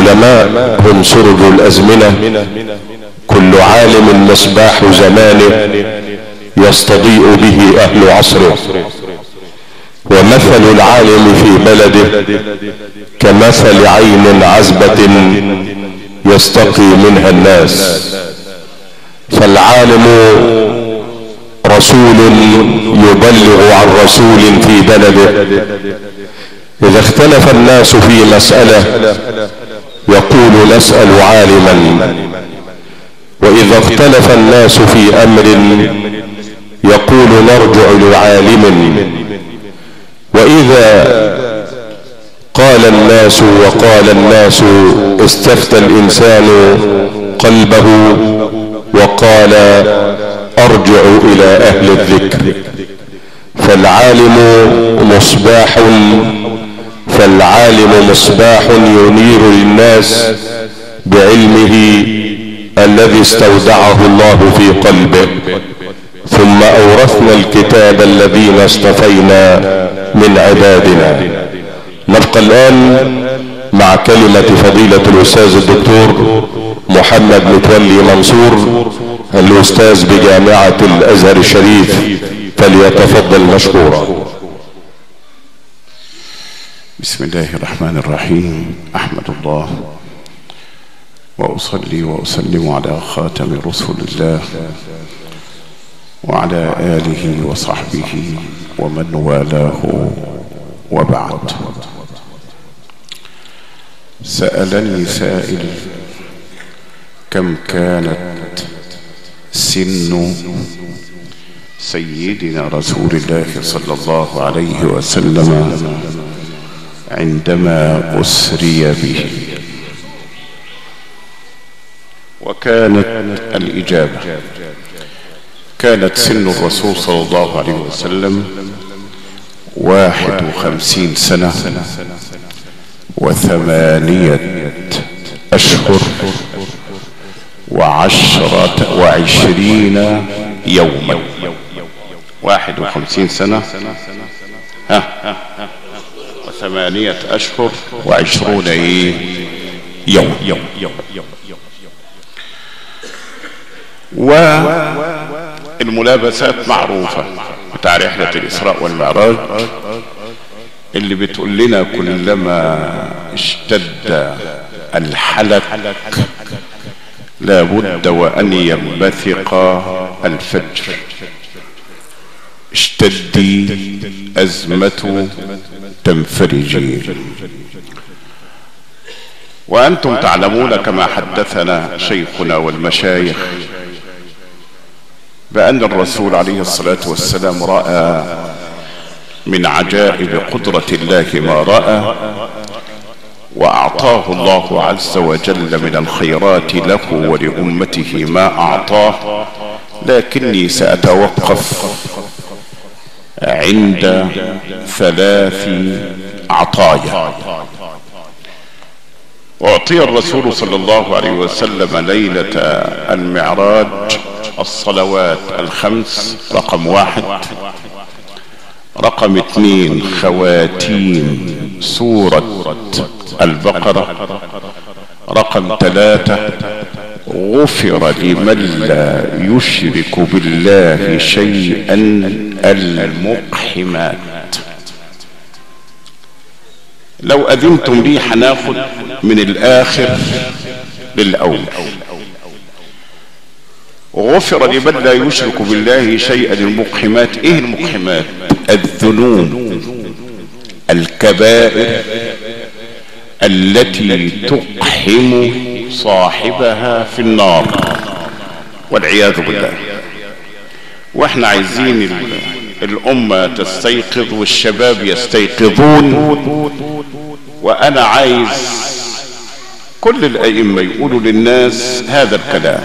العلماء هم سرج الازمنة كل عالم مصباح زمانه يستضيء به اهل عصره ومثل العالم في بلده كمثل عين عزبة يستقي منها الناس فالعالم رسول يبلغ عن رسول في بلده اذا اختلف الناس في مسألة يقول نسأل عالما واذا اختلف الناس في امر يقول نرجع لعالم واذا قال الناس وقال الناس استفتى الانسان قلبه وقال ارجع الى اهل الذكر فالعالم مصباح فالعالم مصباح ينير للناس بعلمه الذي استودعه الله في قلبه ثم اورثنا الكتاب الذين اصطفينا من عبادنا نبقى الان مع كلمة فضيلة الاستاذ الدكتور محمد متولي منصور الاستاذ بجامعة الازهر الشريف فليتفضل مشكورا بسم الله الرحمن الرحيم احمد الله واصلي واسلم على خاتم رسل الله وعلى اله وصحبه ومن والاه وبعد سالني سائل كم كانت سن سيدنا رسول الله صلى الله عليه وسلم عندما اسري به وكانت الاجابه كانت سن الرسول صلى الله عليه وسلم واحد وخمسين سنة وثمانية أشهر وعشرة وعشرين يوما واحد وخمسين سنة ها وثمانية أشهر وعشرون إيه يوم والملابسات معروفة بتاع رحلة الإسراء والمعراج اللي بتقول لنا كلما اشتد الحلك لابد وأن ينبثق الفجر اشتدي أزمة تنفرجي وأنتم تعلمون كما حدثنا شيخنا والمشايخ بأن الرسول عليه الصلاة والسلام رأى من عجائب قدرة الله ما رأى وأعطاه الله عز وجل من الخيرات له ولأمته ما أعطاه لكني سأتوقف عند ثلاث عطايا أعطي الرسول صلى الله عليه وسلم ليلة المعراج الصلوات الخمس رقم واحد رقم اثنين خواتيم سورة البقرة رقم ثلاثة غفر لمن لا يشرك بالله شيئا المقحمات لو اذنتم لي هناخد من الاخر للاول غفر لمن لا يشرك بالله شيئا المقحمات ايه المقحمات الذنوب الكبائر التي تقحم صاحبها في النار والعياذ بالله واحنا عايزين الامه تستيقظ والشباب يستيقظون وانا عايز كل الائمه يقولوا للناس هذا الكلام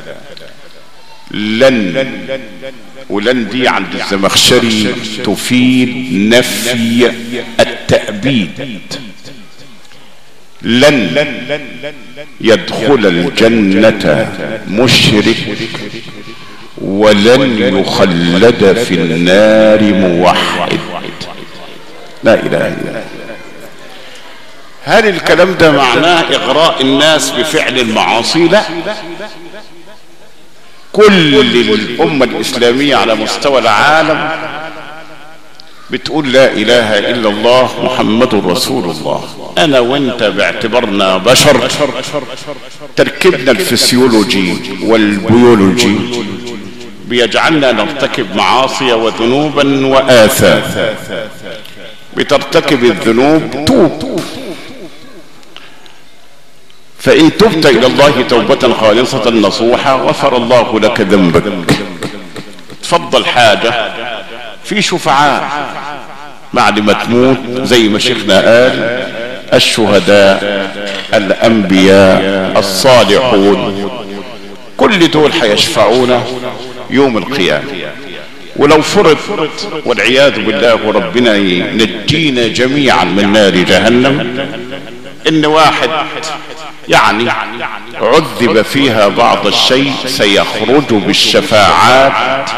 لن ولن دي عند الزمخشري تفيد نفي التأبيد لن يدخل الجنة مشرك ولن يخلد في النار موحد لا اله الا الله هل الكلام ده معناه اغراء الناس بفعل المعاصي لا كل الامة الاسلامية على مستوى العالم بتقول لا اله الا الله محمد رسول الله انا وانت باعتبارنا بشر تركيبنا الفسيولوجي والبيولوجي بيجعلنا نرتكب معاصي وذنوبا واثام بترتكب الذنوب توب فإن تبت إلى الله توبة خالصة نصوحة غفر الله لك ذنبك تفضل حاجة في شفعاء بعد ما تموت زي ما شيخنا قال الشهداء الأنبياء الصالحون كل دول هيشفعونا يوم القيامة ولو فرض والعياذ بالله ربنا ينجينا جميعا من نار جهنم ان واحد يعني عذب فيها بعض الشيء سيخرج بالشفاعات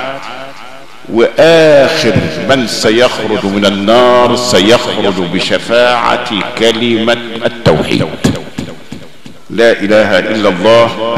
واخر من سيخرج من النار سيخرج بشفاعة كلمة التوحيد لا اله الا الله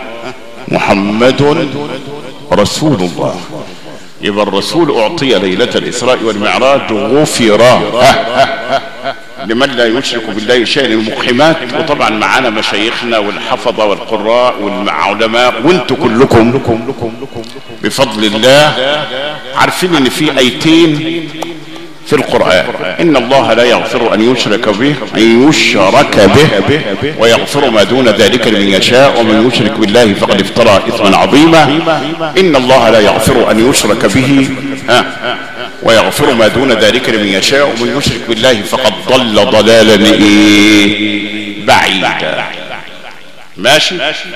محمد رسول الله يبقى الرسول اعطي ليلة الاسراء والمعراج غفر لمن لا يشرك بالله شيئا المقحمات وطبعا معانا مشايخنا والحفظه والقراء والعلماء وانتم كلكم بفضل الله عارفين ان في ايتين في القرآن إن الله لا يغفر أن يشرك به أن يشرك به ويغفر ما دون ذلك لمن يشاء ومن يشرك بالله فقد افترى إثما عظيما إن الله لا يغفر أن يشرك به ها ويغفر ما دون ذلك لمن يشاء ومن يشرك بالله فقد ضل ضلالا إيه بعيدا ماشي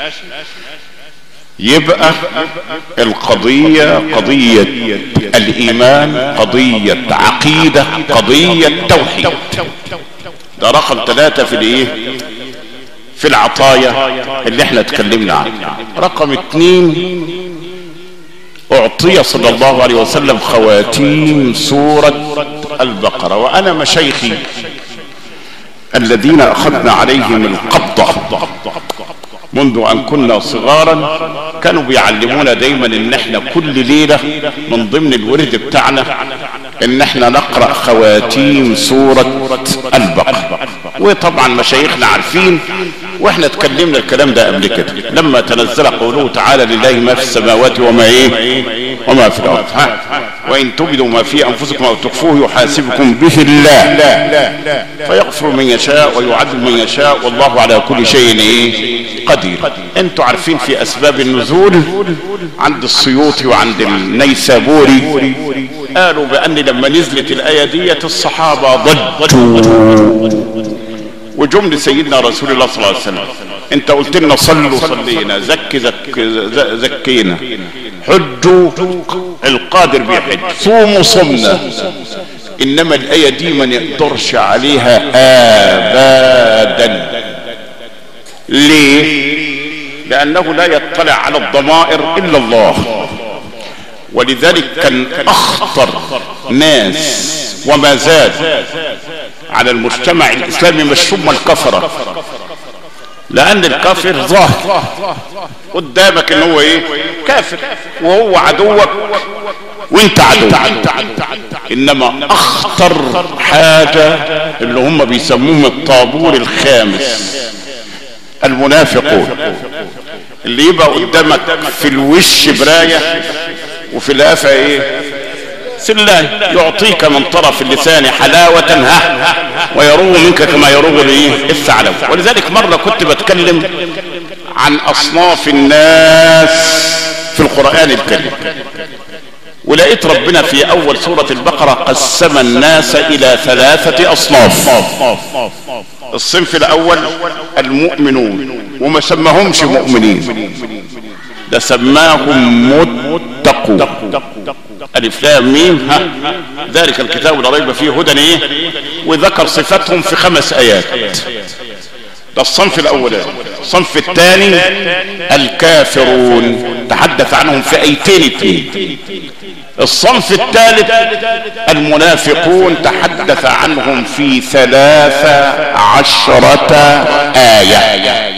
يبقى القضية قضية الإيمان قضية عقيدة قضية توحيد ده رقم ثلاثة في الايه في العطايا اللي احنا اتكلمنا عنها رقم اتنين اعطي صلى الله عليه وسلم خواتيم سورة البقرة وانا مشايخي الذين اخذنا عليهم القبضة منذ ان كنا صغارا كانوا بيعلمونا دايما ان احنا كل ليلة من ضمن الورد بتاعنا ان احنا نقرأ خواتيم سورة البقرة وطبعا مشايخنا عارفين واحنا اتكلمنا الكلام ده قبل كده لما تنزل قوله تعالى لله ما في السماوات وما ايه وما في الارض ها وان تبدوا ما في انفسكم او تخفوه يحاسبكم به الله فيغفر من يشاء ويعذب من يشاء والله على كل شيء ايه قدير انتوا عارفين في اسباب النزول عند السيوطي وعند النيسابوري قالوا بان لما نزلت الايه ديت الصحابه ضجوا وجمل سيدنا رسول الله صلى الله عليه وسلم انت قلت لنا صلوا صلينا زك زك زكينا حجوا القادر بيحج صوموا صمنا انما الايه دي ما نقدرش عليها ابدا ليه لانه لا يطلع على الضمائر الا الله ولذلك كان اخطر ناس وما زاد على المجتمع الاسلامي مش هم الكفرة لان الكافر ظاهر قدامك ان هو ايه كافر وهو عدوك وانت عدو انما اخطر حاجة اللي هم بيسموهم الطابور الخامس المنافقون اللي يبقى قدامك في الوش براية وفي الافة ايه سلاي يعطيك من طرف اللسان حلاوة ها ويروغ منك كما يروغ الايه الثعلب ولذلك مرة كنت بتكلم عن اصناف الناس في القرآن الكريم ولقيت ربنا في اول سورة البقرة قسم الناس الى ثلاثة اصناف الصنف الاول المؤمنون وما سماهمش مؤمنين ده سماهم متقون الف لام ميم ها ذلك الكتاب لا ريب فيه هدى ايه وذكر صفاتهم في خمس ايات ده الصنف الاولاني الصنف الثاني الكافرون تحدث عنهم في ايتين اتنين الصنف الثالث المنافقون تحدث عنهم في ثلاث عشرة آية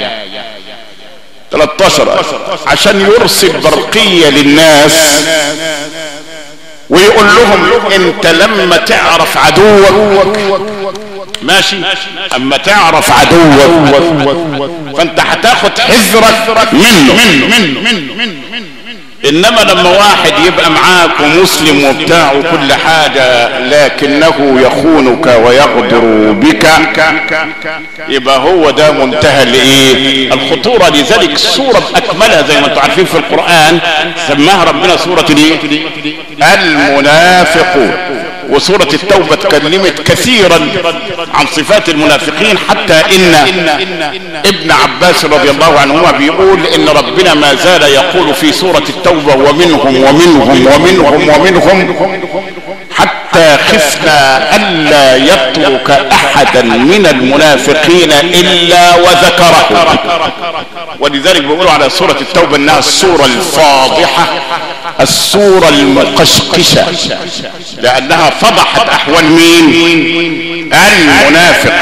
13 عشان يرسل برقية للناس ويقول لهم انت لما تعرف عدوك ماشي اما تعرف عدوك فانت هتاخد حذرك منه منه منه منه منه انما لما واحد يبقى معاك ومسلم وبتاع وكل حاجة لكنه يخونك ويغدر بك يبقى هو ده منتهى لايه الخطورة لذلك السورة باكملها زي ما انتم عارفين في القرآن سماها ربنا سورة الايه المنافقون وسورة التوبة تكلمت كثيرا عن صفات المنافقين حتى ان ابن عباس رضي الله عنهما بيقول ان ربنا ما زال يقول في سورة التوبة ومنهم ومنهم ومنهم ومنهم حتى خفنا الا يترك احدا من المنافقين الا وذكره ولذلك بيقولوا على سورة التوبة انها السورة الفاضحة السورة المقشقشة لانها فضحت احوال مين المنافق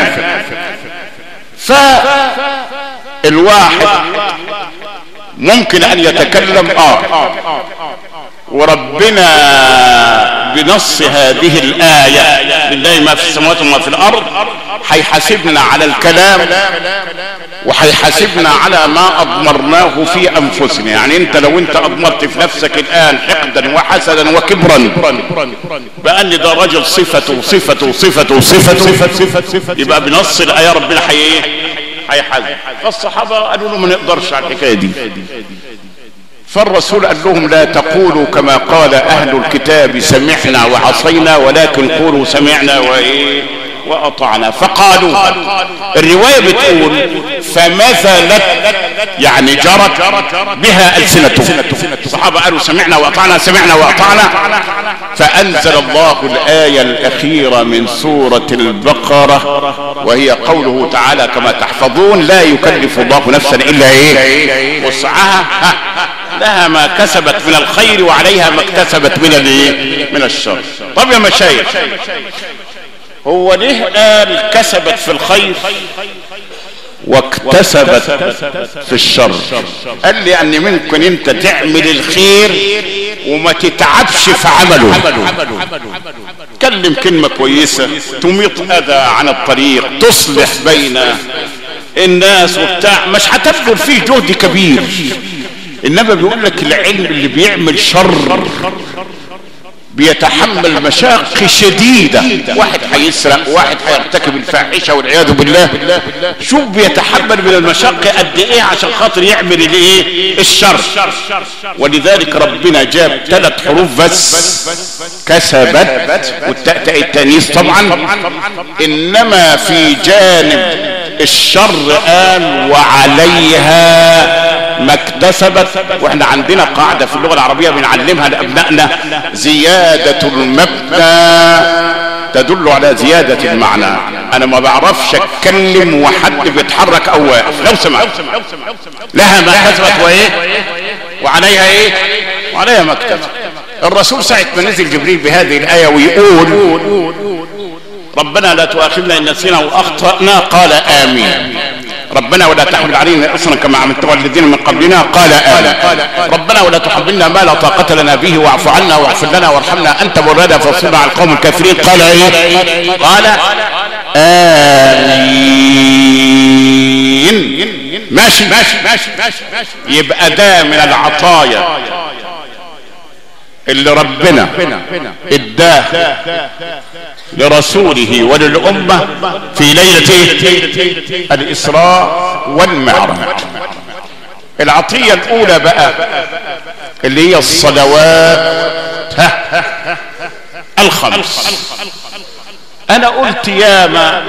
فالواحد ممكن ان يتكلم اه وربنا بنص هذه الآية لله ما في السماوات وما في الأرض هيحاسبنا على الكلام وهيحاسبنا على ما أضمرناه في أنفسنا يعني أنت لو أنت أضمرت في نفسك الآن حقدا وحسدا وكبرا بأن ده رجل صفته صفته صفته صفته يبقى بنص الآية ربنا هي هيحاسب فالصحابة قالوا له ما نقدرش على الحكاية دي فالرسول قال لهم لا تقولوا كما قال اهل الكتاب سمعنا وعصينا ولكن قولوا سمعنا وايه واطعنا فقالوا الرواية بتقول فمثلت يعني جرت بها السنتهم الصحابة قالوا سمعنا واطعنا سمعنا واطعنا فانزل الله الاية الاخيرة من سورة البقرة وهي قوله تعالى كما تحفظون لا يكلف الله نفسا الا ايه وسعها لها ما كسبت من الخير وعليها ما اكتسبت من الايه من الشر طب يا مشايخ هو ليه قال كسبت في الخير واكتسبت في الشر قال لي ان ممكن انت تعمل الخير وما تتعبش في عمله تكلم كلمة كويسة تميط اذى عن الطريق تصلح بين الناس وبتاع مش هتبذل فيه جهد كبير انما بيقول لك العلم اللي بيعمل شر بيتحمل مشاق شديدة واحد هيسرق واحد هيرتكب الفاحشة والعياذ بالله شوف بيتحمل من المشاق قد ايه عشان خاطر يعمل الايه الشر ولذلك ربنا جاب ثلاث حروف بس كسبت والتاء التانيث طبعا انما في جانب الشر قال وعليها ما اكتسبت واحنا عندنا قاعدة في اللغة العربية بنعلمها لأبنائنا زيادة المبنى تدل على زيادة المعنى انا ما بعرفش اتكلم وحد بيتحرك او واقف لو سمحت لها ما كسبت وايه وعليها ايه وعليها ما اكتسبت الرسول ساعة ما نزل جبريل بهذه الآية ويقول ربنا لا تؤاخذنا إن نسينا وأخطأنا قال آمين ربنا ولا تحمل علينا اصلا كما عملته الذين من قبلنا قال آمين ربنا ولا تحملنا ما لا طاقة لنا به واعف عنا واغفر لنا وارحمنا انت مولانا فانصرنا على القوم الكافرين قال ايه قال آمين ماشي ماشي ماشي ماشي يبقى ده من العطايا اللي ربنا اداه لرسوله وللأمة في ليلة الإسراء والمعراج العطية الأولى بقى اللي هي الصلوات ها الخمس أنا قلت ياما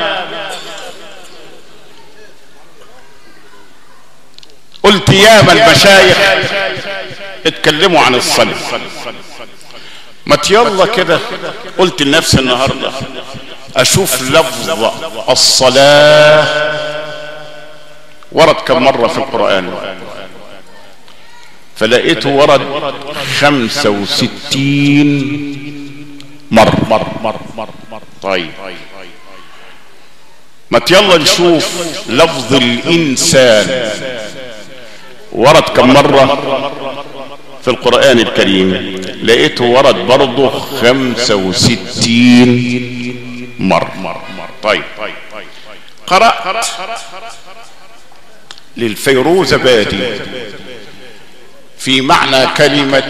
قلت ياما المشايخ اتكلموا عن الصلاة ما يلا كده قلت لنفسي النهارده اشوف لفظ الصلاة ورد كم مرة في القرآن فلقيته ورد خمسة وستين مرة مر مر مر مر طيب ما يلا نشوف لفظ الإنسان ورد كم مرة في القرآن الكريم لقيته ورد برضه خمسة وستين مرة طيب قرأت للفيروز بادي في معنى كلمة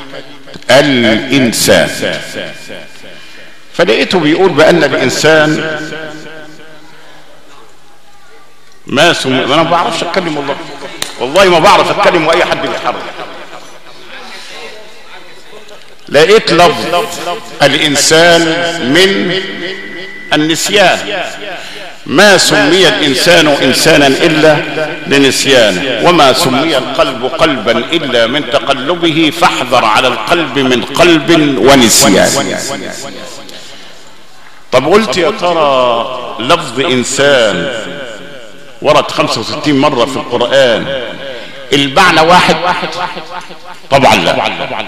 الإنسان فلقيته بيقول بأن الإنسان ما سم... انا ما بعرفش اتكلم والله والله ما بعرف اتكلم واي حد بيحرك لقيت لفظ الانسان من النسيان ما سمي الانسان انسانا الا لنسيانه وما سمي القلب قلبا الا من تقلبه فاحذر على القلب من قلب ونسيان طب قلت يا ترى لفظ انسان ورد 65 مرة في القرآن المعنى واحد طبعا لا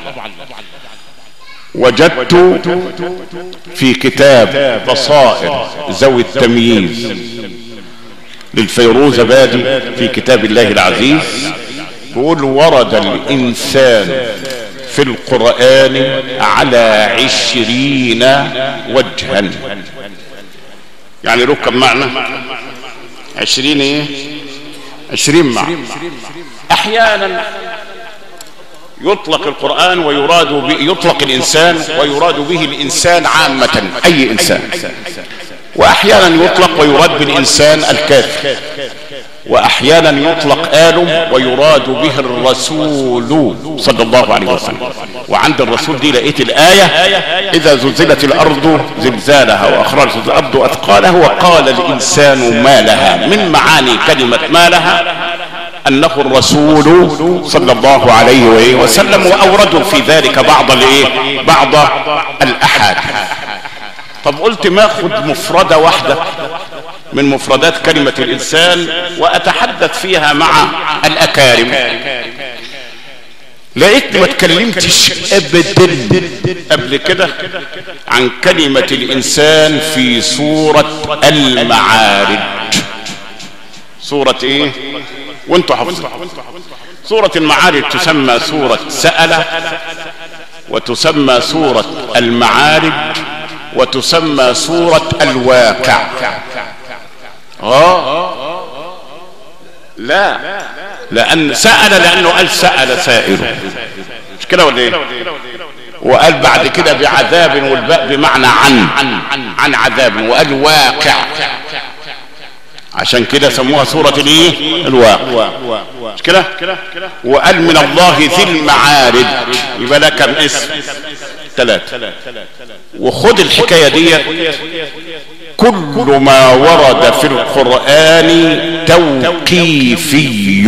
وجدت في كتاب بصائر ذوي التمييز للفيروز بادي في كتاب الله العزيز يقول ورد الإنسان في القرآن على عشرين وجها يعني له كم معنى عشرين ايه عشرين معنى احيانا يطلق القرآن ويراد به يطلق الإنسان ويراد به الإنسان عامة أي إنسان وأحيانا يطلق ويراد بالإنسان الكافر واحيانا يطلق آل ويراد به الرسول صلى الله عليه وسلم وعند الرسول دي لقيت الآية اذا زلزلت الارض زلزالها واخرجت الارض اثقالها وقال الانسان ما لها من معاني كلمة ما لها انه الرسول صلى الله عليه وسلم واوردوا في ذلك بعض الايه بعض الاحاد طب قلت ما خد مفردة واحدة من مفردات كلمة الإنسان وأتحدث فيها مع الأكارم لقيت ما تكلمتش أبدا قبل كده عن كلمة الإنسان في سورة المعارج سورة إيه وانتوا حفظوا سورة المعارج تسمى سورة سألة وتسمى سورة المعارج وتسمى سورة الواقع اه لا لان سأل لانه قال سأل سائل مش كده ولا ايه وقال بعد كده بعذاب والباء بمعنى عن عن عذاب وقال واقع عشان كده سموها سورة الايه الواقع مش كده وقال من الله ذي المعارج يبقى ده كم اسم ثلاثة وخد الحكاية دي كل ما ورد في القرآن توقيفي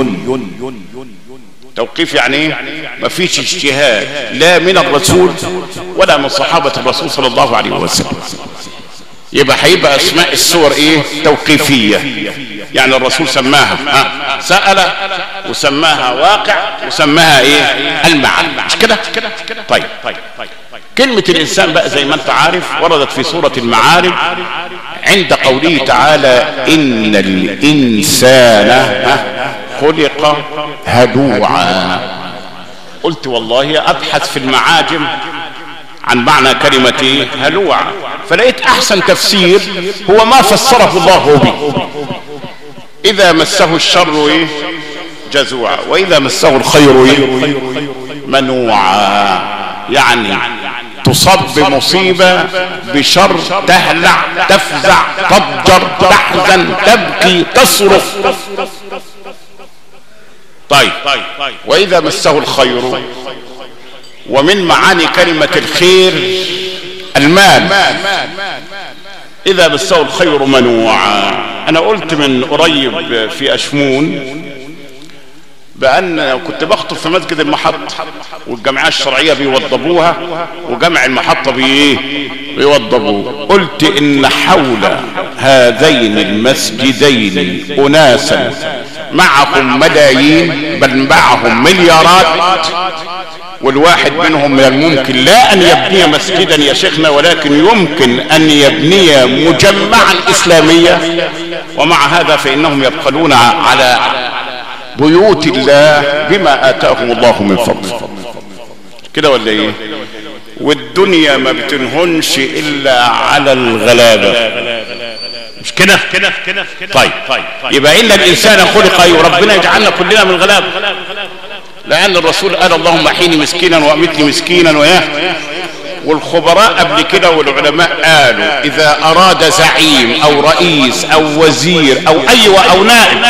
توقيف يعني ايه مفيش اجتهاد لا من الرسول ولا من صحابة الرسول صلى الله عليه وسلم يبقى هيبقى اسماء السور ايه توقيفية يعني الرسول سماها ها سأل وسماها واقع وسماها ايه المعنى مش كده طيب كلمة الإنسان بقى زي ما أنت عارف وردت في سورة المعارج عند قوله تعالى إن الإنسان خلق هلوعا قلت والله أبحث في المعاجم عن معنى كلمة هلوع فلقيت أحسن تفسير هو ما فسره الله به إذا مسه الشر إيه جزوعا وإذا مسه الخير إيه منوعا يعني تصب بمصيبة بشر تهلع تفزع تضجر تحزن تبكي تصرخ طيب وإذا مسه الخير ومن معاني كلمة الخير المال إذا مسه الخير منوعا أنا قلت من قريب في أشمون بأن كنت بخطب في مسجد المحطة والجمعية الشرعية بيوضبوها وجمع المحطة بإيه بيوضبوه قلت إن حول هذين المسجدين أناسا معهم ملايين بل معهم مليارات والواحد منهم من الممكن لا ان يبني مسجدا يا شيخنا ولكن يمكن ان يبني مجمعا اسلاميا ومع هذا فانهم يبخلون على بيوت الله بما اتاهم الله من فضله كده ولا ايه والدنيا ما بتنهنش الا على الغلابه مش كده طيب يبقى ان الانسان خلق اي وربنا يجعلنا كلنا من الغلابه لان الرسول قال اللهم احيني مسكينا وامتني مسكينا وياه والخبراء قبل كده والعلماء قالوا اذا اراد زعيم او رئيس او وزير او اي او نائب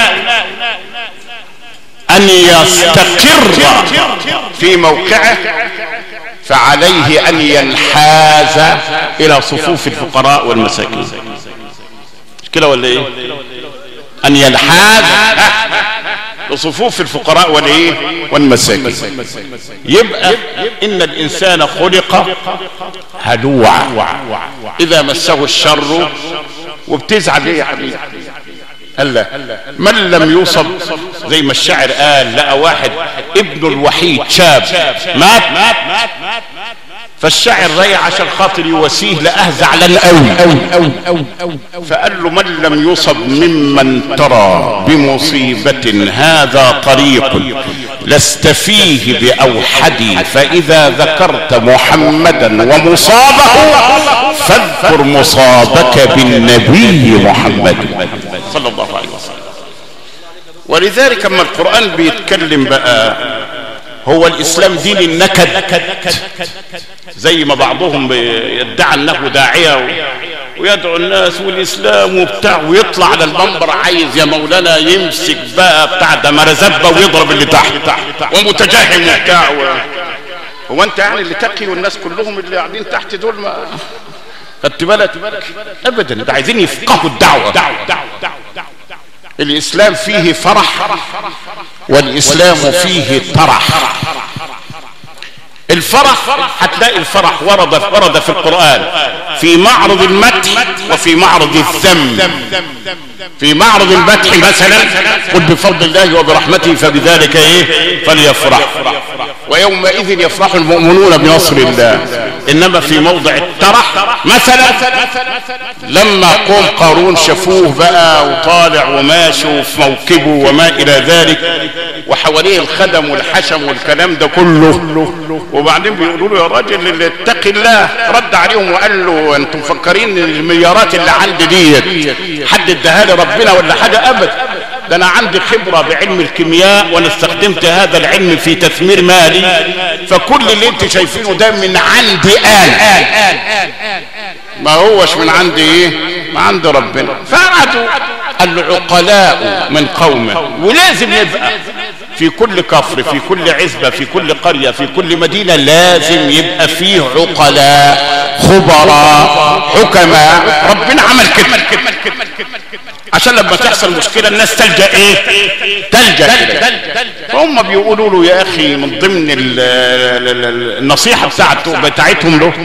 ان يستقر في موقعه فعليه ان ينحاز الى صفوف الفقراء والمساكين مش كده ولا ايه ان ينحاز لصفوف الفقراء والايه والمساكين يبقى ان الانسان خلق هلوعا اذا مسه الشر وبتزعل ايه يا حبيبي قال لا من لم يصب زي ما الشاعر قال لقى واحد ابنه الوحيد شاب مات فالشاعر ريع عشان خاطر يواسيه لقاه زعلان قوي فقال له من لم يصب ممن ترى بمصيبة هذا طريق لست فيه بأوحدي فإذا ذكرت محمدا ومصابه فاذكر مصابك بالنبي محمد صلى الله عليه وسلم ولذلك اما القرآن بيتكلم بقى هو الاسلام دين النكد زي ما بعضهم يدعي انه داعيه ويدعو الناس والاسلام وبتاع ويطلع على المنبر عايز يا مولانا يمسك بقى بتاع ده مرزبه ويضرب اللي تحت ومتجهم وبتاع هو انت يعني اللي تقي والناس كلهم اللي قاعدين تحت دول ما خدت بالك ابدا ده عايزين يفقهوا الدعوه الاسلام فيه فرح والاسلام فيه طرح الفرح هتلاقي الفرح ورد ورد في القرآن في معرض المدح وفي معرض الذم في معرض المدح مثلا قل بفضل الله وبرحمته فبذلك ايه فليفرح ويومئذ يفرح المؤمنون بنصر الله انما في موضع الترح مثلا لما قوم قارون شافوه بقى وطالع وماشي وفي موكبه وما الى ذلك وحواليه الخدم والحشم والكلام ده كله وبعدين بيقولوا له يا راجل اللي اتقي الله رد عليهم وقال له انتم مفكرين المليارات اللي عندي ديت حد اداها لي ربنا ولا حاجه ابدا ده انا عندي خبرة بعلم الكيمياء وانا استخدمت هذا العلم في تثمير مالي فكل اللي انت شايفينه ده من عندي انا ما هوش من عندي ايه ما عند ربنا فقعدوا العقلاء من قومه ولازم يبقى في كل كفر في كل عزبة في كل قرية في كل مدينة لازم يبقى فيه عقلاء خبراء حكماء ربنا عمل كده عشان لما تحصل مشكلة الناس تلجأ ايه تلجأ فهم بيقولوا له يا اخي من ضمن النصيحة بتاعته بتاعتهم له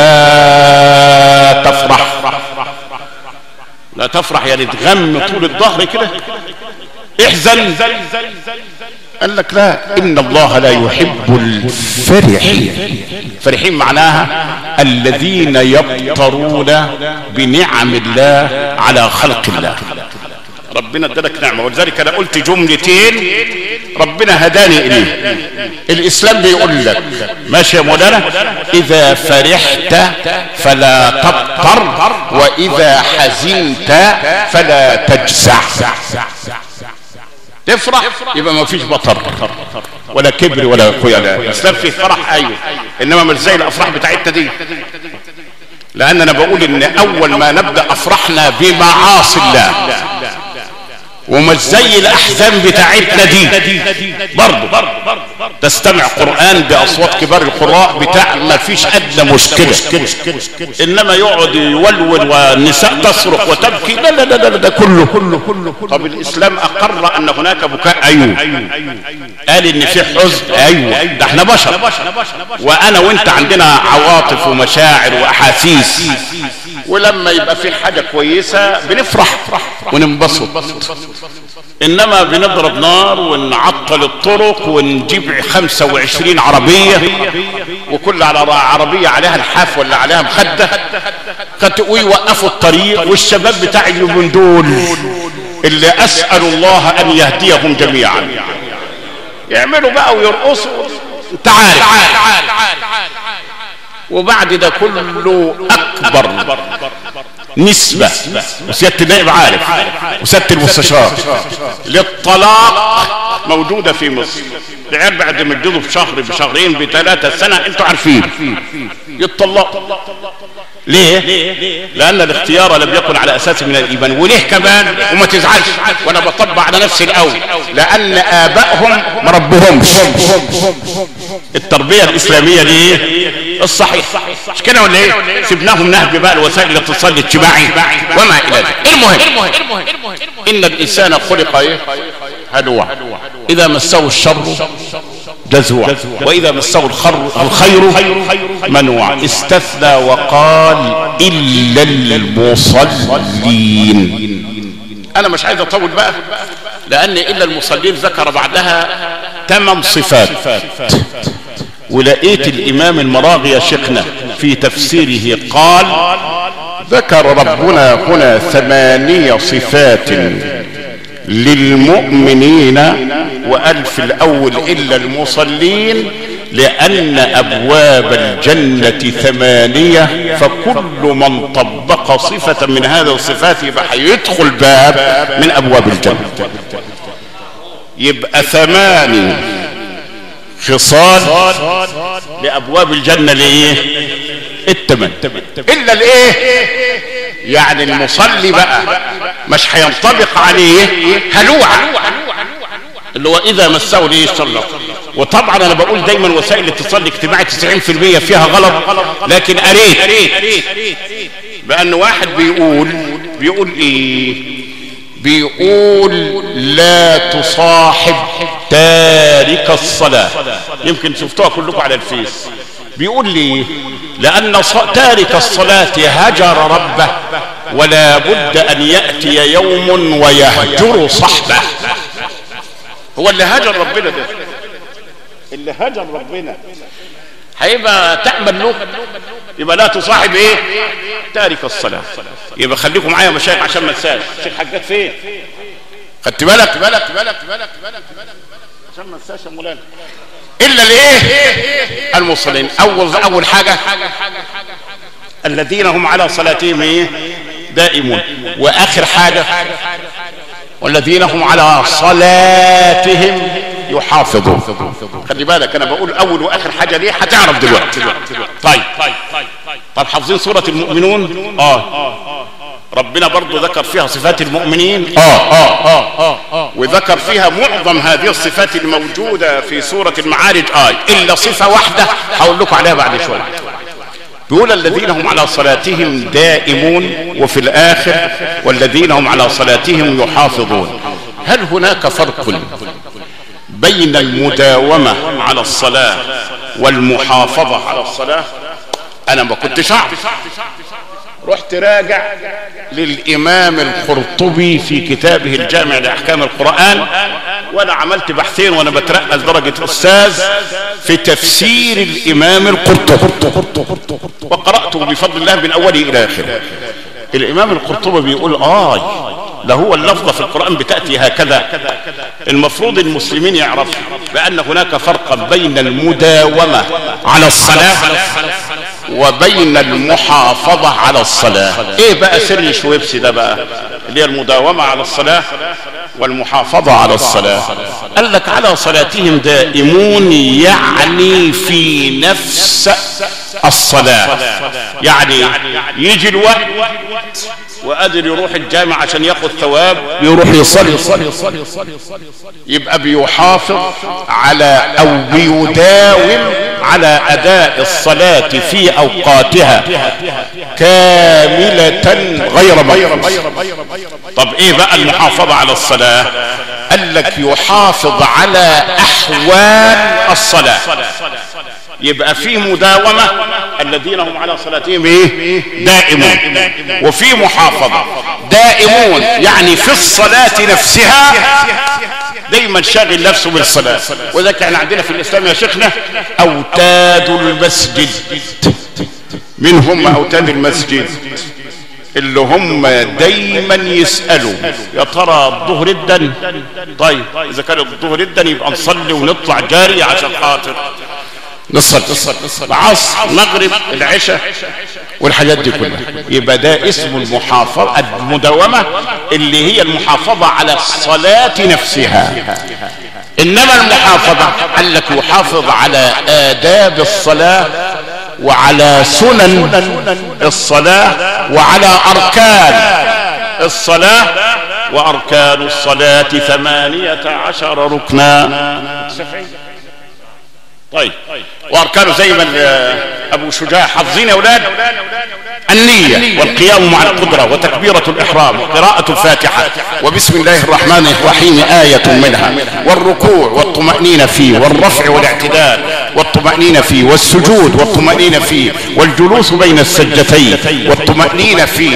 لا تفرح لا تفرح يعني تغم طول الظهر كده احزن قال لك لا ان الله لا يحب الفرحين فرحين معناها الذين يبطرون بنعم الله على خلق الله ربنا ادالك نعمة ولذلك انا قلت جملتين ربنا هداني اليه الاسلام بيقول لك ماشي يا مولانا اذا فرحت فلا تبطر واذا حزنت فلا تجزع تفرح يبقى ما فيش بطر ولا كبر ولا خيلاء الاسلام فيه فرح ايوه انما مش زي الافراح بتاعتنا دي لان انا بقول ان اول ما نبدا افرحنا بمعاصي الله ومش زي الاحزان بتاعتنا دي برضه تستمع قران باصوات كبار القراء بتاع ما فيش ادنى مشكله انما يقعد يولول والنساء تصرخ وتبكي لا لا لا لا ده كله كله كله طب الاسلام اقر ان هناك بكاء ايوه قال ان في حزن ايوه ده احنا بشر وانا وانت عندنا عواطف ومشاعر واحاسيس ولما يبقى في حاجه كويسه بنفرح وننبسط انما بنضرب نار ونعطل الطرق ونجيب 25 عربية وكل على عربية عليها الحاف ولا عليها مخدة ويوقفوا الطريق والشباب بتاع اليومين دول اللي اسأل الله ان يهديهم جميعا يعملوا بقى ويرقصوا انت عارف وبعد ده كله اكبر نسبة وسيادة النائب عارف وسيادة المستشار للطلاق موجودة في مصر العيال بعد ما يجدوا بشهر بشهرين بثلاثة سنة انتوا عارفين يتطلقوا ليه لان الاختيار لم يكن على اساس من الايمان وليه كمان وما تزعلش وانا بطبق على نفسي الاول لان ابائهم ما ربهمش التربيه الاسلاميه دي الصحيح مش كده ولا ايه سيبناهم نهب بقى الوسائل الاتصال الاجتماعي وما الى ذلك المهم ان الانسان خلق ايه هلوع اذا مسه الشر جزوع واذا مسه الخير منوع استثنى وقال الا المصلين انا مش عايز اطول بقى لان الا المصلين ذكر بعدها ثمان صفات ولقيت الامام المراغي يا شيخنا في تفسيره قال ذكر ربنا هنا ثمانية صفات للمؤمنين وقال في الاول الا المصلين لان ابواب الجنة ثمانية فكل من طبق صفة من هذه الصفات يبقى هيدخل باب من ابواب الجنة يبقى ثماني خصال لابواب الجنة لايه التمن الا الايه يعني المصلي بقى مش هينطبق عليه هلوع اللي هو اذا مسه ليه الشر وطبعا انا بقول دايما وسائل الاتصال الاجتماعي 90% فيها غلط لكن قريت بان واحد بيقول بيقول ايه بيقول لا تصاحب تارك الصلاة يمكن شفتوها كلكم على الفيس بيقول لي لأن تارك الصلاة هجر ربه ولا بد أن يأتي يوم ويهجر صحبه هو اللي هجر ربنا ده اللي هجر ربنا هيبقى تأمن له يبقى لا تصاحب ايه تارك الصلاة يبقى خليكم معايا مشايخ عشان ما تنساش الشيخ حجاج فين خدت بالك بالك بالك بالك بالك عشان ما تنساش يا مولانا الا الايه المصلين اول اول حاجه الذين هم على صلاتهم ايه دائمون واخر حاجه والذين هم على صلاتهم يحافظون خلي بالك انا بقول اول واخر حاجه ليه هتعرف دلوقتي طيب طب حافظين سوره المؤمنون اه ربنا برضو ذكر فيها صفات المؤمنين آه آه آه آه وذكر فيها معظم هذه الصفات الموجودة في سورة المعارج آه إلا صفة واحدة هقول لكم عليها بعد شوية بيقول الذين هم على صلاتهم دائمون وفي الآخر والذين هم على صلاتهم يحافظون هل هناك فرق بين المداومة على الصلاة والمحافظة على الصلاة أنا ما كنتش أعرف رحت راجع للامام القرطبي في كتابه الجامع لاحكام القران وانا عملت بحثين وانا بترقى لدرجه استاذ في تفسير الامام القرطبي وقراته بفضل الله من اوله الى اخره الامام القرطبي بيقول اه ده هو اللفظة في القرآن بتأتي هكذا المفروض المسلمين يعرفوا بأن هناك فرقا بين المداومة على الصلاة وبين المحافظة على الصلاة ايه بقى سر شويبسي ده بقى اللي هي المداومة على الصلاة والمحافظة على الصلاة قال لك على صلاتهم دائمون يعني في نفس الصلاة يعني يجي الوقت وقادر يروح الجامع عشان ياخد ثواب يروح يصلي يبقى بيحافظ على او بيداوم على اداء الصلاة في اوقاتها كاملة غير منقوص طب ايه بقى المحافظة على الصلاة قال لك يحافظ على احوال الصلاة يبقى في مداومة الذين هم على صلاتهم ايه دائمون وفي محافظة دائمون يعني في الصلاة نفسها دايما شاغل نفسه بالصلاة وذلك احنا عندنا في الاسلام يا شيخنا اوتاد المسجد من هم اوتاد المسجد اللي هم دايما يسألوا يا ترى الظهر الدن طيب اذا كان الظهر الدن يبقى نصلي ونطلع جاري عشان خاطر نصلي العصر المغرب العشاء والحاجات دي كلها يبقى ده اسم المحافظة المداومة اللي هي المحافظة على الصلاة نفسها انما المحافظة قال لك يحافظ على آداب الصلاة وعلى سنن الصلاة وعلى أركان الصلاة وأركان الصلاة ثمانية عشر ركنا طيب وأركانه زي ما أبو شجاع حافظين يا أولاد النية والقيام مع القدرة وتكبيرة الإحرام وقراءة الفاتحة وبسم الله الرحمن الرحيم آية منها والركوع والطمأنينة فيه والرفع والاعتدال والطمأنينة فيه والسجود والطمأنينة فيه والجلوس بين السجدتين والطمأنينة فيه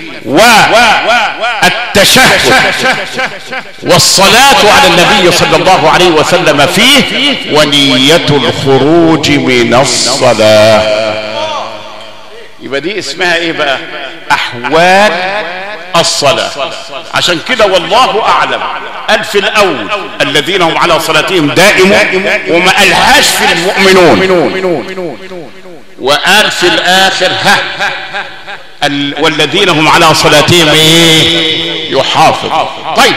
والتشهد والصلاة على النبي صلى الله عليه وسلم فيه ونية الخروج من الصلاة يبقى دي اسمها ايه بقى احوال الصلاة عشان كده والله اعلم قال في الاول الذين هم على صلاتهم دائمون وما قالهاش في المؤمنون وقال في الاخر ها ال والذين هم على صلاتهم ايه يحافظ طيب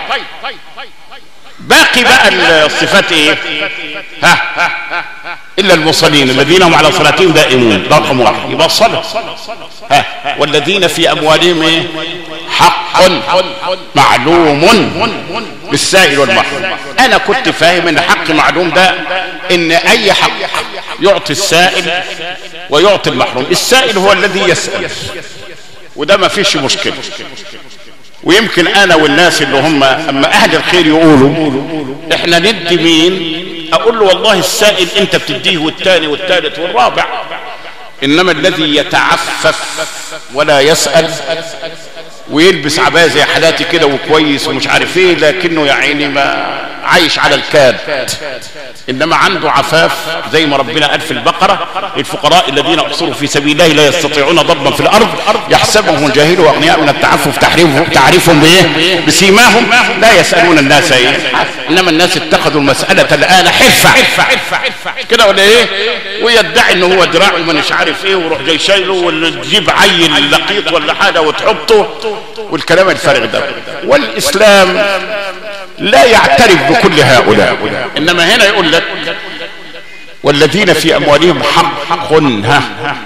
باقي بقى الصفات ايه ها الا المصلين الذين هم على صلاتهم دائمون رقم واحد يبقى الصلاه ها والذين في اموالهم ايه حق معلوم للسائل والمحروم انا كنت فاهم ان حق معلوم ده ان اي حق يعطي السائل ويعطي المحروم السائل هو الذي يسأل وده ما فيش مشكلة ويمكن انا والناس اللي هم اما اهل الخير يقولوا احنا ندي مين اقول له والله السائل انت بتديه والتاني والتالت والرابع انما الذي يتعفف ولا يسأل ويلبس عباية زي حالاتي كده وكويس ومش عارف ايه لكنه يا عيني ما عايش على الكاد انما عنده عفاف زي ما ربنا قال في البقرة الفقراء الذين احصروا في سبيل الله لا يستطيعون ضربا في الارض يحسبهم الجاهل واغنياء من التعفف تحريفهم تعريفهم بايه بسيماهم لا يسألون الناس ايه انما الناس اتخذوا المسألة الان حرفة كده ولا ايه ويدعي ان هو دراعه مش عارف ايه ويروح جاي شايله ولا تجيب عيل لقيط ولا حاجة وتحطه والكلام الفارغ ده والاسلام لا يعترف بكل هؤلاء انما هنا يقول لك والذين في اموالهم حق ها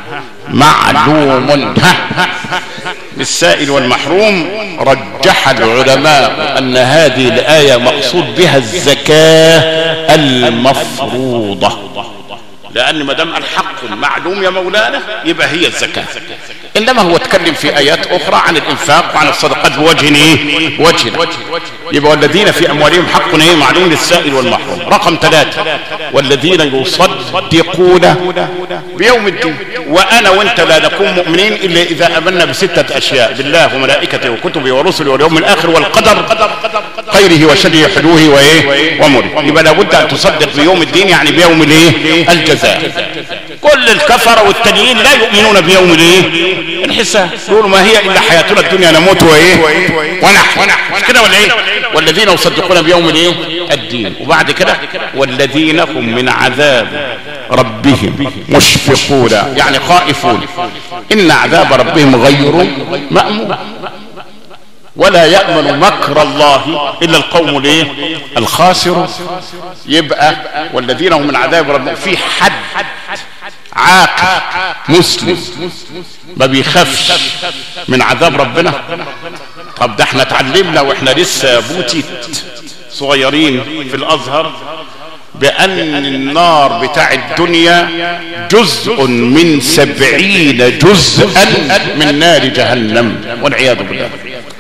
معلوم ها للسائل والمحروم رجح العلماء ان هذه الايه مقصود بها الزكاه المفروضه لان ما دام الحق معلوم يا مولانا يبقى هي الزكاه انما هو اتكلم في ايات اخرى عن الانفاق وعن الصدقات بوجه ايه وجه يبقى والذين في اموالهم حق ايه معلوم للسائل والمحروم رقم ثلاثة والذين يصدقون بيوم الدين وانا وانت لا نكون مؤمنين الا اذا امنا بستة اشياء بالله وملائكته وكتبه ورسله واليوم الاخر والقدر خيره وشره حلوه وايه ومره يبقى لابد ان تصدق بيوم الدين يعني بيوم الايه الجزاء كل الكفر والتانيين لا يؤمنون بيوم الايه الحساب يقولوا ما هي الا حياتنا الدنيا نموت وايه ونحن مش كده ولا ايه والذين يصدقون بيوم الايه الدين وبعد كده والذين هم من عذاب ربهم مشفقون يعني خائفون ان عذاب ربهم غير مأمون ولا يأمن مكر الله إلا القوم الايه الخاسر يبقى والذين هم من عذاب ربهم في حد عاقل مسلم ما بيخافش من عذاب ربنا طب ده احنا اتعلمنا واحنا لسه بوتيت صغيرين في الازهر بان النار بتاع الدنيا جزء من سبعين جزءا من نار جهنم والعياذ بالله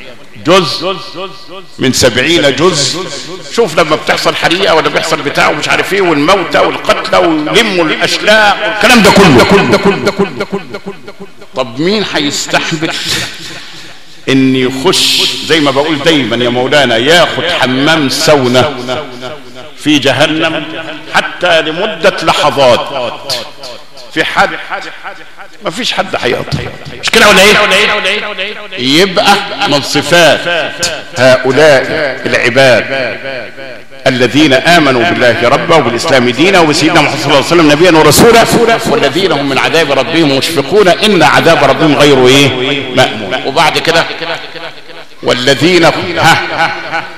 جزء من سبعين جزء شوف لما بتحصل حريقة ولا بيحصل بتاع ومش عارف ايه والموتى والقتلى ويلموا الاشلاء والكلام ده كله ده كله ده كله ده كله ده كله ده كله طب مين هيستحمل ان يخش زي ما بقول دايما يا مولانا ياخد حمام سونة في جهنم حتى لمدة لحظات في حد ما فيش حد هيقطع مش كده ولا ايه يبقى من صفات هؤلاء العباد الذين امنوا بالله ربا وبالاسلام دينا وبسيدنا محمد صلى الله عليه وسلم نبيا ورسولا والذين هم من عذاب ربهم مشفقون ان عذاب ربهم غير ايه مامون وبعد كده والذين ها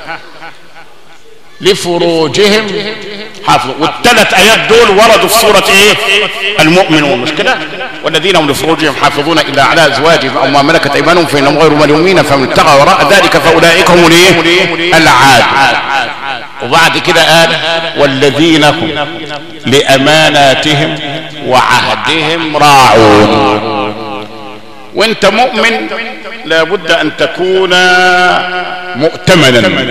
لفروجهم حافظوا والثلاث ايات دول وردوا في سوره ايه المؤمنون مش كده والذين هم لفروجهم حافظون الا على ازواجهم او ما ملكت ايمانهم فانهم غير ملومين فمن اتقى وراء ذلك فاولئك هم الايه العاد وبعد كده قال والذين هم لاماناتهم وعهدهم راعون وانت مؤمن لابد ان تكون مؤتمنا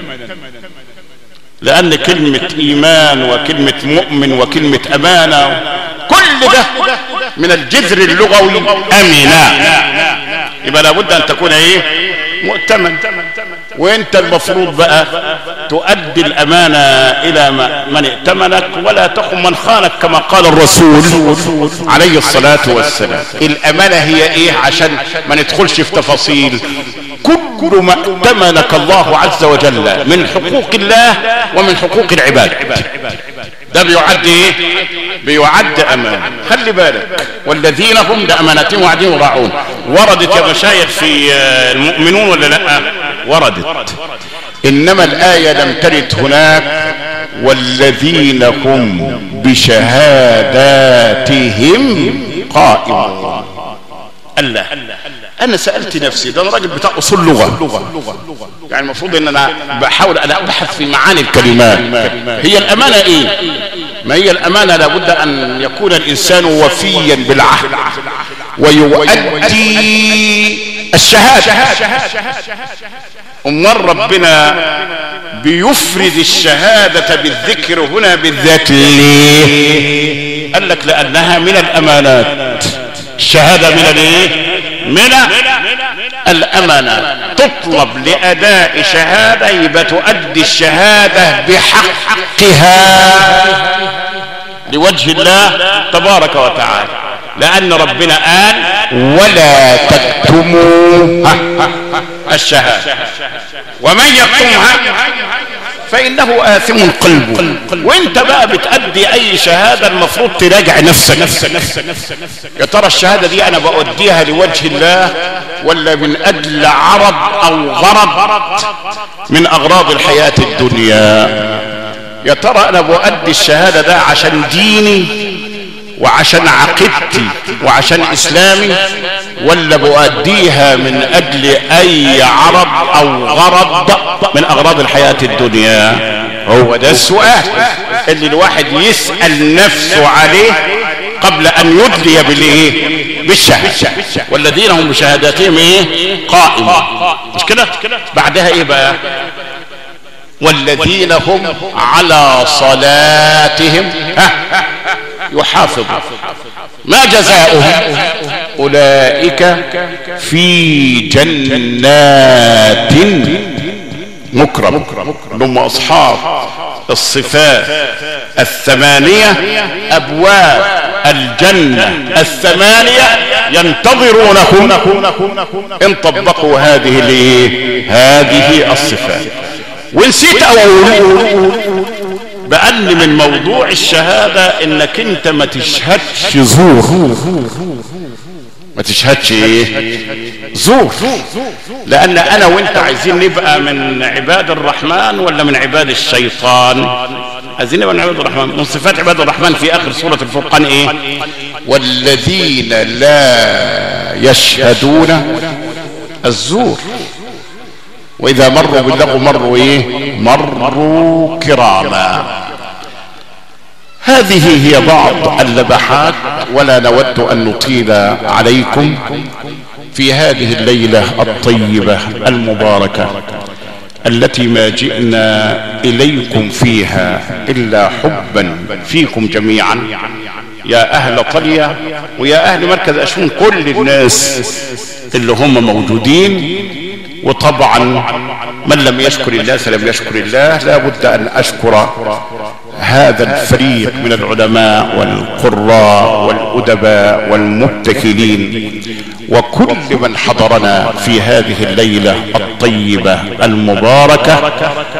لان كلمة ايمان وكلمة مؤمن وكلمة امانة كل ده من الجذر اللغوي امنا يبقى لابد ان تكون ايه مؤتمن وانت المفروض بقى تؤدي الامانة الى من ائتمنك ولا تخن من خانك كما قال الرسول عليه الصلاة والسلام الامانة هي ايه عشان ما ندخلش في تفاصيل كل ما ائتمنك الله عز وجل من حقوق الله ومن حقوق العباد ده بيعد ايه بيعد امان خلي بالك والذين هم لامانتهم وعدهم راعون وردت يا مشايخ في المؤمنون ولا لا وردت انما الايه لم ترد هناك والذين هم بشهاداتهم قائمون الله انا سالت نفسي ده انا راجل بتاع اصول لغه يعني المفروض ان انا بحاول انا ابحث في معاني الكلمات هي الامانه ايه ما هي الامانه لابد ان يكون الانسان وفيا بالعهد ويؤدي الشهاده امال ربنا بيفرد الشهاده بالذكر هنا بالذات ليه قال لك لانها من الامانات الشهاده من الايه من الامانه تطلب لاداء شهاده يبقى تؤدي الشهاده بحقها لوجه الله تبارك وتعالى لان ربنا قال ولا تكتموا الشهاده ومن يكتمها فانه اثم قلبه وانت بقى بتأدي اي شهادة المفروض تراجع نفسك يا ترى الشهادة دي انا بأديها لوجه الله ولا من اجل عرض او غرض من اغراض الحياة الدنيا يا ترى انا بأدي الشهادة ده عشان ديني وعشان عقيدتي وعشان اسلامي ولا بؤديها من اجل اي عرض او غرض من اغراض الحياة الدنيا هو ده السؤال اللي الواحد يسأل نفسه عليه قبل ان يدلي بالايه بالشهادة والذين هم بشهاداتهم ايه قائم مش كده بعدها ايه بقى والذين هم على صلاتهم يحافظ ما جزاؤهم اولئك في جنات مكرم هم اصحاب الصفات الثمانية ابواب الجنة الثمانية ينتظرونكم ان طبقوا هذه الايه هذه الصفات ونسيت اقول بأن من موضوع الشهادة انك انت ما تشهدش زور ما تشهدش ايه زور لان انا وانت عايزين نبقى من عباد الرحمن ولا من عباد الشيطان عايزين نبقى من عباد الرحمن من صفات عباد الرحمن في اخر سورة الفرقان ايه والذين لا يشهدون الزور واذا مروا باللغو مروا ايه مروا كراما هذه هي بعض اللبحات ولا نود ان نطيل عليكم في هذه الليلة الطيبة المباركة التي ما جئنا إليكم فيها إلا حبا فيكم جميعا يا أهل طلية ويا أهل مركز أشمون كل الناس اللي هم موجودين وطبعا من لم يشكر الله فلم يشكر الله لا بد أن أشكر هذا الفريق من العلماء والقراء والأدباء والمبتكلين وكل من حضرنا في هذه الليلة الطيبة المباركة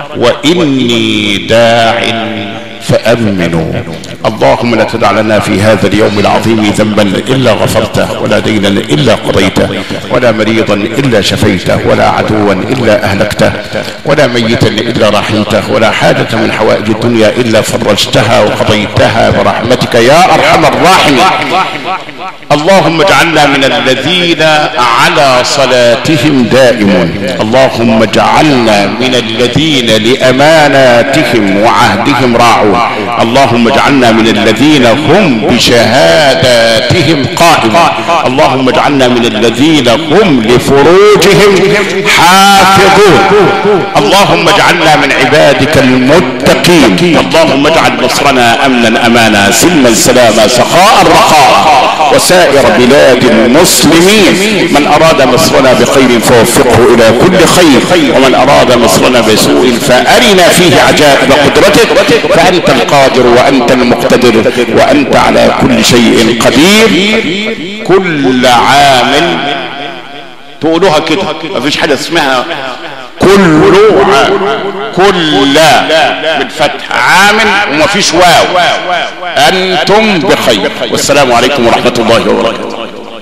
وإني داع فأمنوا اللهم لا تدع لنا في هذا اليوم العظيم ذنبا إلا غفرته ولا دينا إلا قضيته ولا مريضا إلا شفيته ولا عدوا إلا أهلكته ولا ميتا إلا رحمته ولا حاجة من حوائج الدنيا إلا فرجتها وقضيتها برحمتك يا أرحم الراحمين اللهم اجعلنا من الذين على صلاتهم دائمون اللهم اجعلنا من الذين لأماناتهم وعهدهم راعون اللهم اجعلنا من الذين هم بشهاداتهم قائمون اللهم اجعلنا من الذين هم لفروجهم حافظون اللهم اجعلنا من عبادك المتقين اللهم اجعل مصرنا امنا امانا سلما سلاما سخاء رخاء وسائر بلاد المسلمين من اراد مصرنا بخير فوفقه الى كل خير ومن اراد مصرنا بسوء فارنا فيه عجائب قدرتك فانت القادر وانت المقتدر وانت على كل شيء قدير كل عام تقولوها كده مفيش حاجه اسمها كل عام كل بالفتح عام ومفيش واو انتم بخير والسلام عليكم ورحمه الله وبركاته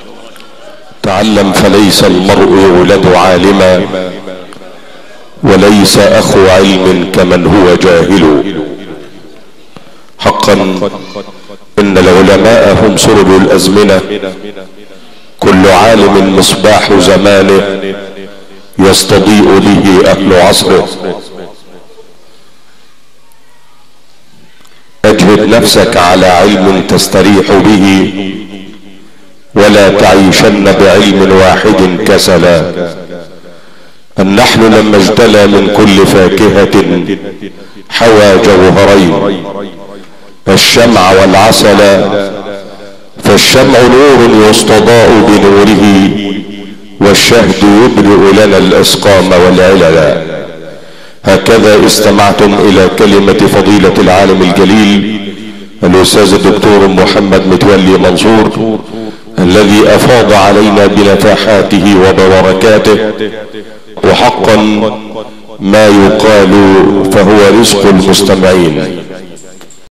تعلم فليس المرء يولد عالما وليس اخو علم كمن هو جاهل حقا ان العلماء هم سرب الازمنه كل عالم مصباح زمانه يستضيء به اهل عصره اجهد نفسك على علم تستريح به ولا تعيشن بعلم واحد كسلا النحل لما اجتلى من كل فاكهة حوى جوهرين الشمع والعسل فالشمع نور يستضاء بنوره والشهد يبرئ لنا الاسقام والعلل هكذا استمعتم الى كلمة فضيلة العالم الجليل الاستاذ الدكتور محمد متولي منصور الذي افاض علينا بنفحاته وببركاته وحقا ما يقال فهو رزق المستمعين